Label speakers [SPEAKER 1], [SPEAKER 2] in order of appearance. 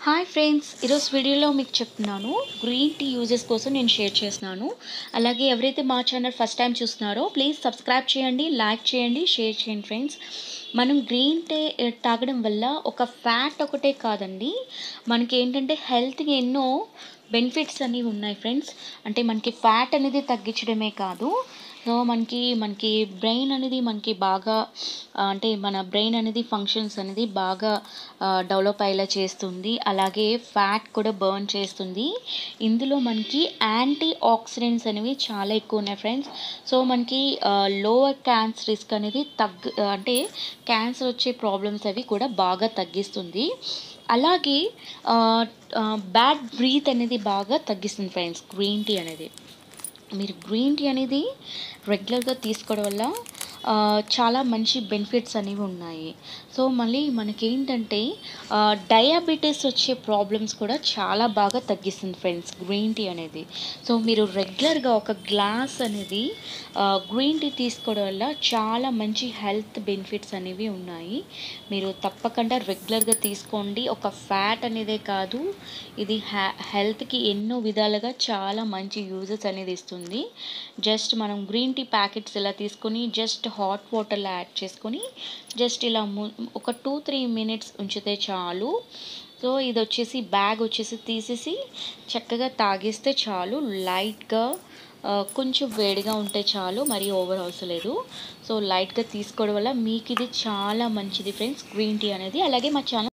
[SPEAKER 1] hi friends ఈరోజు వీడియోలో మీకు చెప్తున్నాను గ్రీన్ టీ యూజెస్ కోసం నేను షేర్ చేస్తున్నాను అలాగే ఎవరైతే మా ఛానల్ ఫస్ట్ టైం చూస్తున్నారో ప్లీజ్ సబ్స్క్రైబ్ చేయండి లైక్ చేయండి షేర్ చేయండి ఫ్రెండ్స్ మనం గ్రీన్ టీ తాగడం వల్ల ఒక ఫ్యాట్ ఒకటే కాదండి మనకి ఏంటంటే హెల్త్కి ఎన్నో బెనిఫిట్స్ అనేవి ఉన్నాయి ఫ్రెండ్స్ అంటే మనకి ఫ్యాట్ అనేది తగ్గించడమే కాదు సో మనకి మనకి బ్రెయిన్ అనేది మనకి బాగా ఆ, అంటే మన బ్రెయిన్ అనేది ఫంక్షన్స్ అనేది బాగా డెవలప్ అయ్యేలా చేస్తుంది అలాగే ఫ్యాట్ కూడా బర్న్ చేస్తుంది ఇందులో మనకి యాంటీ ఆక్సిడెంట్స్ అనేవి చాలా ఎక్కువ ఉన్నాయి ఫ్రెండ్స్ సో మనకి లోవర్ క్యాన్సర్ రిస్క్ అనేది తగ్గ అంటే క్యాన్సర్ వచ్చే ప్రాబ్లమ్స్ అవి కూడా బాగా తగ్గిస్తుంది అలాగే బ్యాడ్ బ్రీత్ అనేది బాగా తగ్గిస్తుంది ఫ్రెండ్స్ గ్రీన్ టీ అనేది మీరు గ్రీన్ టీ అనేది రెగ్యులర్గా తీసుకోవడం వల్ల ఆ, చాలా మంచి బెనిఫిట్స్ అనేవి ఉన్నాయి సో మళ్ళీ మనకేంటంటే డయాబెటీస్ వచ్చే ప్రాబ్లమ్స్ కూడా చాలా బాగా తగ్గిస్తుంది ఫ్రెండ్స్ గ్రీన్ టీ అనేది సో మీరు రెగ్యులర్గా ఒక గ్లాస్ అనేది గ్రీన్ టీ తీసుకోవడం వల్ల చాలా మంచి హెల్త్ బెనిఫిట్స్ అనేవి ఉన్నాయి మీరు తప్పకుండా రెగ్యులర్గా తీసుకోండి ఒక ఫ్యాట్ అనేదే కాదు ఇది హె హెల్త్కి ఎన్నో విధాలుగా చాలా మంచి యూజెస్ అనేది ఇస్తుంది జస్ట్ మనం గ్రీన్ టీ ప్యాకెట్స్ ఇలా తీసుకొని జస్ట్ హాట్ వాటర్లో యాడ్ చేసుకొని జస్ట్ ఇలా ము- ఒక టూ త్రీ మినిట్స్ ఉంచితే చాలు సో ఇది వచ్చేసి బ్యాగ్ వచ్చేసి తీసేసి చక్కగా తాగేస్తే చాలు లైట్గా ఆ, కొంచెం వేడిగా ఉంటే చాలు మరి ఓవర్ అవసరం లేదు సో లైట్గా తీసుకోవడం వల్ల మీకు ఇది చాలా మంచిది ఫ్రెండ్స్ గ్రీన్ టీ అనేది అలాగే మా ఛానల్